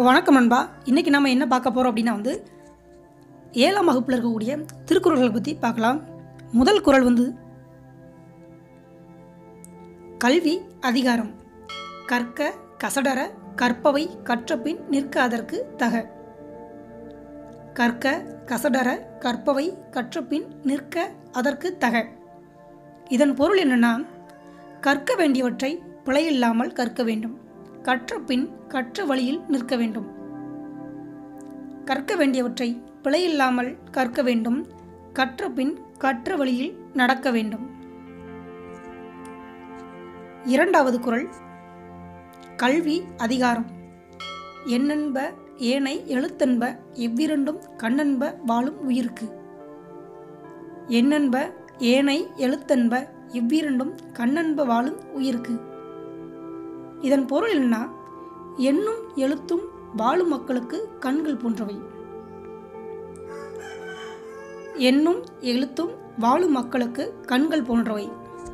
வணக்கம் நண்பா இன்றைக்கி நம்ம என்ன பார்க்க போகிறோம் அப்படின்னா வந்து ஏழாம் வகுப்பில் இருக்கக்கூடிய திருக்குறள்களை பற்றி பார்க்கலாம் முதல் குறள் வந்து கல்வி அதிகாரம் கற்க கசடர கற்பவை கற்றபின் நிற்க அதற்கு தக கற்க கசடர கற்பவை கற்றபின் நிற்க அதற்கு தக இதன் பொருள் என்னன்னா கற்க வேண்டியவற்றை பிழையில்லாமல் கற்க வேண்டும் கற்ற பின் கற்ற வழியில் நிற்க வேண்டும் கற்க வேண்டியவற்றை பிழையில்லாமல் கற்க வேண்டும் கற்ற பின் கற்ற வழியில் நடக்க வேண்டும் இரண்டாவது குறள் கல்வி அதிகாரம் எண்ணென்ப ஏனை எழுத்தென்ப எவ்விரண்டும் கண்ணென்ப வாழும் உயிர்க்கு எண்ணென்ப ஏனை எழுத்தென்ப இவ்விரண்டும் கண்ணென்ப வாழும் உயிர்க்கு இதன் பொருள் என்ன எண்ணும் எழுத்தும் வாழும் மக்களுக்கு கண்கள் போன்றவை எண்ணும் எழுத்தும் வாழும் மக்களுக்கு கண்கள் போன்றவை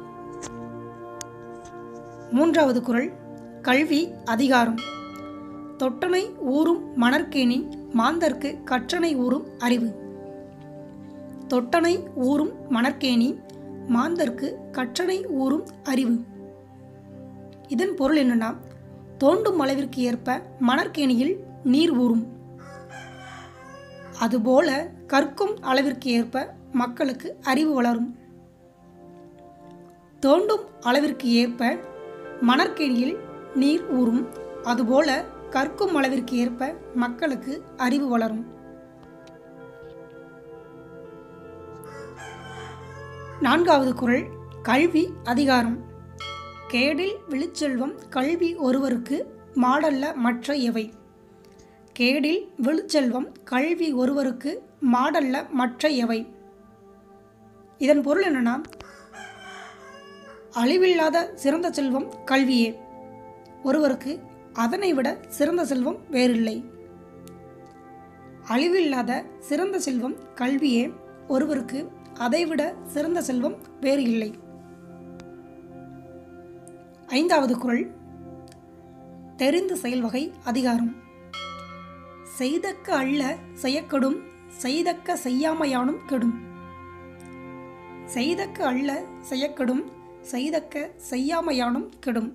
மூன்றாவது குறள் கல்வி அதிகாரம் தொட்டனை ஊறும் மணற்கேணி மாந்தர்க்கு கற்றனை ஊறும் அறிவு தொட்டனை ஊறும் மணற்கேணி மாந்தர்க்கு கற்றனை ஊறும் அறிவு இதன் பொருள் என்னன்னா தோண்டும் அளவிற்கு ஏற்ப மணற்கேணியில் நீர் ஊறும் அதுபோல கற்கும் அளவிற்கு ஏற்ப மக்களுக்கு அறிவு வளரும் தோண்டும் அளவிற்கு ஏற்ப மணற்கேணியில் நீர் ஊறும் அதுபோல கற்கும் அளவிற்கு ஏற்ப மக்களுக்கு அறிவு வளரும் நான்காவது குறள் கல்வி அதிகாரம் கேடில் விழுச்செல்வம் கல்வி ஒருவருக்கு மாடல்ல மற்ற எவை கேடில் விழுச்செல்வம் கல்வி ஒருவருக்கு மாடல்ல மற்ற எவை இதன் பொருள் என்னன்னா அழிவில்லாத சிறந்த செல்வம் கல்வியே ஒருவருக்கு அதனை விட சிறந்த செல்வம் வேறில்லை அழிவில்லாத சிறந்த செல்வம் கல்வியே ஒருவருக்கு அதைவிட சிறந்த செல்வம் வேறு இல்லை ஐந்தாவது குறள் தெரிந்து செயல்வகை அதிகாரம் செய்தக்க அள்ள செய்யக்கெடும் செய்தக்க செய்யாமையானும் கெடும் செய்தக்க அள்ள செய்யக்கெடும் செய்தக்க செய்யாமையானும் கெடும்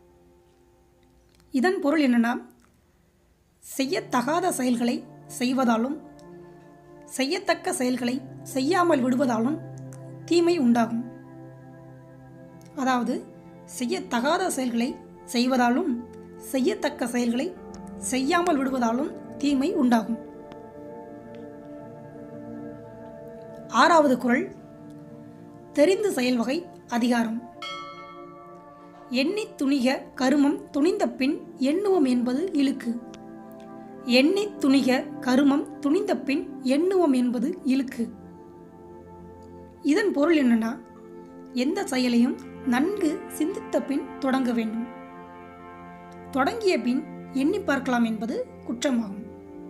இதன் பொருள் என்னன்னா செய்யத்தகாத செயல்களை செய்வதாலும் செய்யத்தக்க செயல்களை செய்யாமல் விடுவதாலும் தீமை உண்டாகும் அதாவது செய்யத்தகாத செயல்களை செய்வதாலும் செய்யத்தக்க செயல்களை செய்யாமல் விடுவதாலும் தீமை உண்டாகும் ஆறாவது குறள் தெரிந்து செயல்வகை அதிகாரம் எண்ணித் துணிக கருமம் துணிந்த பின் எண்ணுவம் என்பது இழுக்கு எண்ணித் துணிக கருமம் துணிந்த பின் எண்ணுவம் என்பது இழுக்கு இதன் பொருள் என்னன்னா எந்த செயலையும் நன்கு சிந்தித்த பின் தொடங்க வேண்டும் தொடங்கிய பின் எண்ணி பார்க்கலாம் என்பது குற்றமாகும்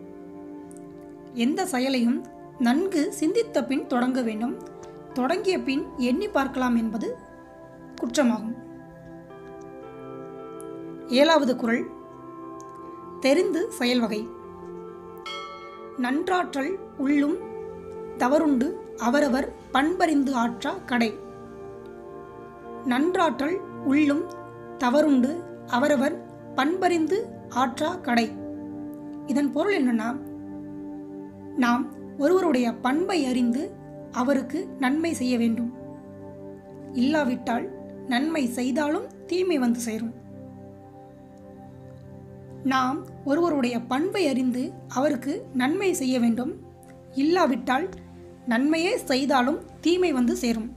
எந்த செயலையும் நன்கு சிந்தித்த பின் தொடங்க வேண்டும் தொடங்கிய பின் எண்ணி பார்க்கலாம் என்பது குற்றமாகும் ஏழாவது குறள் தெரிந்து செயல்வகை நன்றாற்றல் உள்ளும் தவறுண்டு அவரவர் பண்பறிந்து ஆற்றா கடை நன்றாற்றல் உள்ளும் தவறுண்டு அவரவர் பண்பறிந்து ஆற்றா கடை இதன் பொருள் என்னன்னா நாம் ஒருவருடைய பண்பை அறிந்து அவருக்கு நன்மை செய்ய வேண்டும் இல்லாவிட்டால் நன்மை செய்தாலும் தீமை வந்து சேரும் நாம் ஒருவருடைய பண்பை அறிந்து அவருக்கு நன்மை செய்ய வேண்டும் இல்லாவிட்டால் நன்மையே செய்தாலும் தீமை வந்து சேரும்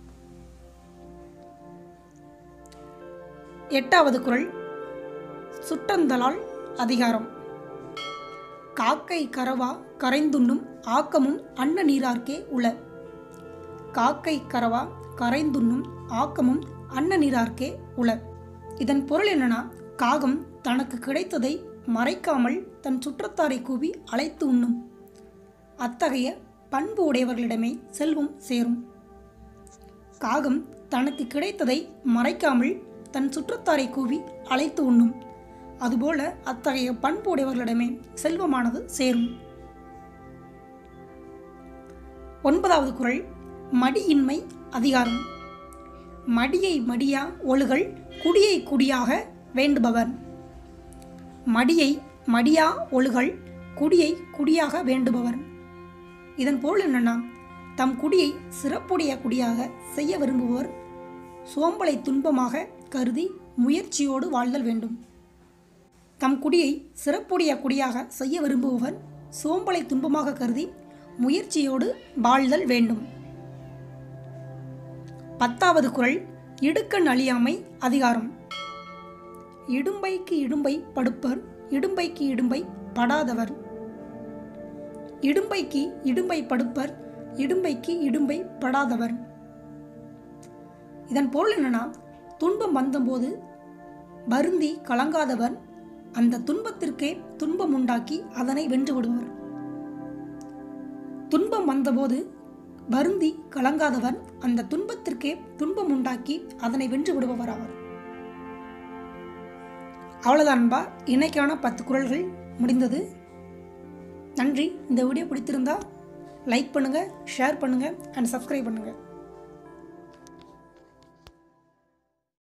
எட்டாவது குறள் சுட்டந்தலால் அதிகாரம் காக்கை கரவா கரைந்துண்ணும் ஆக்கமும் அன்ன நீரார்க்கே உள காக்கை கரவா கரைந்துண்ணும் ஆக்கமும் அன்ன நீரார்க்கே உள இதன் பொருள் என்னன்னா காகம் தனக்கு கிடைத்ததை மறைக்காமல் தன் சுற்றத்தாரை கூவி அழைத்து உண்ணும் அத்தகைய பண்பு உடையவர்களிடமே செல்வம் சேரும் காகம் தனக்கு கிடைத்ததை மறைக்காமல் தன் சுற்றத்தாரை கூவி அழைத்து உண்ணும் அதுபோல அத்தகைய பண்பு உடையவர்களிடமே செல்வமானது சேரும் ஒன்பதாவது குறள் மடியின்மை அதிகாரம் மடியை மடியா ஒழுகல் குடியை குடியாக வேண்டுபவர் மடியை மடியா ஒழுகல் குடியை குடியாக வேண்டுபவர் இதன் பொருள் என்னன்னா தம் குடியை சிறப்புடைய குடியாக செய்ய விரும்புபவர் சோம்பலை துன்பமாக கருதி முயற்சியோடு வாழ்தல் வேண்டும் தம் குடியை சிறப்புடைய குடியாக செய்ய விரும்புபவர் சோம்பலை துன்பமாக கருதி முயற்சியோடு வாழ்தல் வேண்டும் பத்தாவது குறள் இடுக்கண் அழியாமை அதிகாரம் இடும்பைக்கு இடும்பை படுப்பர் இடும்பைக்கு இடும்பை படாதவர் இடும்பைக்கு இடும்பை படுப்பர் இடும்பைக்கு இடும்பை படாதவர் இதன் பொருள் என்னன்னா துன்பம் வந்தபோது வருந்தி கலங்காதவர் அந்த துன்பத்திற்கே துன்பம் உண்டாக்கி அதனை வென்று விடுவர் துன்பம் வந்தபோது வருந்தி கலங்காதவர் அந்த துன்பத்திற்கே துன்பம் உண்டாக்கி அதனை வென்று விடுபவர் அவர் அவ்வளோதான்பா இன்னைக்கான பத்து குறள்கள் முடிந்தது நன்றி இந்த வீடியோ பிடித்திருந்தா லைக் பண்ணுங்கள் ஷேர் பண்ணுங்கள் அண்ட் சப்ஸ்கிரைப் பண்ணுங்கள்